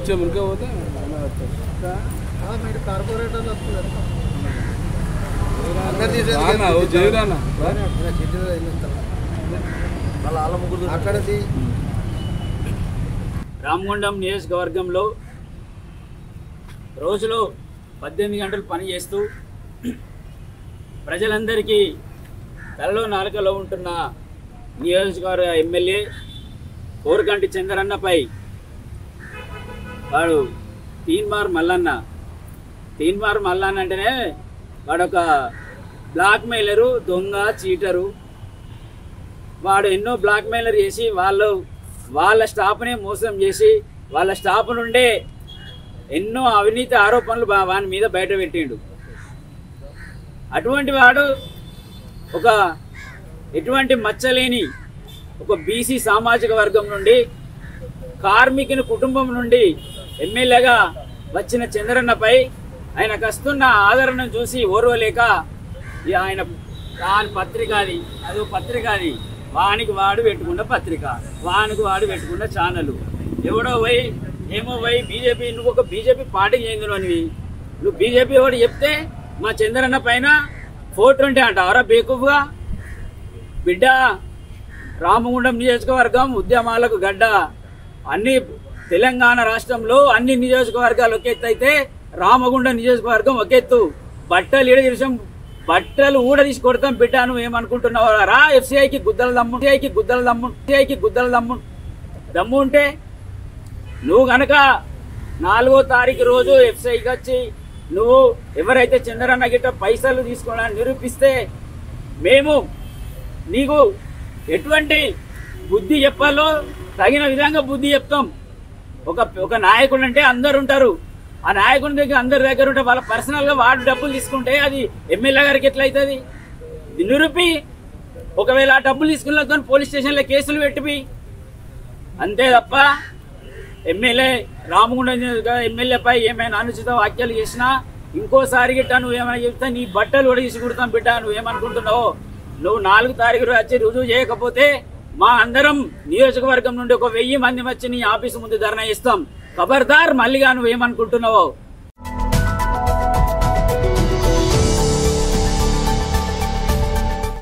కొంచెం మురికే పోతే అలా వస్తారు. మీరు కార్పొరేటర్ వస్తున్నారు రానా, ఓ జయరానా రా. అక్కడది రామగుండం నియోజకవర్గంలో రోజులో పద్దెనిమిది గంటలు పని చేస్తూ ప్రజలందరికీ తలలో నాలుకలో ఉంటున్న నియోజకవర్గ ఎమ్మెల్యే కోరకంటి చంద్రన్నపై వాడు తీన్మార్ మల్లన్న తీన్మార్ మల్లన్న అంటేనే వాడొక బ్లాక్ మెయిలరు దొంగ చీటరు వాడు ఎన్నో బ్లాక్ మెయిలర్ చేసి వాళ్ళు వాళ్ళ స్టాఫ్ని మోసం చేసి వాళ్ళ స్టాఫ్ నుండే ఎన్నో అవినీతి ఆరోపణలు బా- వాని మీద బయట పెట్టిండు అటువంటి వాడు ఒక ఎటువంటి మచ్చలేని ఒక బీసీ సామాజిక వర్గం నుండి కార్మికుని కుటుంబం నుండి ఎమ్మెల్యేగా వచ్చిన చంద్రన్నపై ఆయనకు వస్తున్న ఆదరణను చూసి ఓర్వలేక ఈ ఆయన దాని పత్రిక అది అదో పత్రిక అది వానికి వాడు పెట్టుకున్న పత్రిక వానికి వాడు పెట్టుకున్న ఛానల్ ఎవడో పోయి ఏమో పోయి బీజేపీ నువ్వు ఒక బీజేపీ పార్టీకి చెందినవి నువ్వు బీజేపీ వాడు చెప్తే మా చంద్రన్న పైన ఫోర్ ట్వంటీ అంటావరా బేకూఫ్గా బిడ్డ రామగుండం నియోజకవర్గం ఉద్యమాలకు గడ్డ అన్ని తెలంగాణ రాష్ట్రంలో అన్ని నియోజకవర్గాలు ఒక ఎత్తు అయితే రామగుండం నియోజకవర్గం ఒక ఎత్తు బట్టలు ఈడ విషయం బట్టలు ఊడ తీసి కొడతాం బిడ్డ నువ్వు ఏమనుకుంటున్నావు రా ఎఫ్సీఐకి గుద్దల దమ్ము ఎఫ్సీఐకి గుద్దల దమ్ము ఎఫ్సీఐకి గుద్దల దమ్ము దమ్ము ఉంటే నువ్వు గనక నాలుగో తారీఖు రోజు ఎఫ్సీఐకి వచ్చి నువ్వు ఎవరైతే చంద్రన్న గిట్ట పైసలు తీసుకోవడానికి నిరూపిస్తే మేము నీకు ఎటువంటి బుద్ధి చెప్పాలో తగిన విధంగా బుద్ధి చెప్తాం ఒక ఒక నాయకుడు అంటే అందరు ఉంటారు ఆ నాయకుడి దగ్గర అందరి దగ్గర ఉంటే వాళ్ళ పర్సనల్ గా వాడు డబ్బులు తీసుకుంటే అది ఎమ్మెల్యే గారికి ఎట్లా అవుతుంది నిరూపి ఒకవేళ ఆ డబ్బులు తీసుకున్న పోలీస్ స్టేషన్లో కేసులు పెట్టిపి అంతే తప్ప ఎమ్మెల్యే రామగుండం ఎమ్మెల్యేపై ఏమైనా అనుచిత వ్యాఖ్యలు చేసినా ఇంకోసారి గిట్ట నువ్వు ఏమైనా చెప్తే నీ బట్టలు కూడా తీసి కుడతాం బిడ్డ నువ్వేమనుకుంటున్నావు నువ్వు నాలుగు తారీఖు వచ్చి రుజువు చేయకపోతే మా అందరం నియోజకవర్గం నుండి ఒక వెయ్యి మంది వచ్చి నీ ఆఫీసు ముందు ధర్నా ఇస్తాం ఖబర్దార్ మళ్ళీగా నువ్వేమనుకుంటున్నావో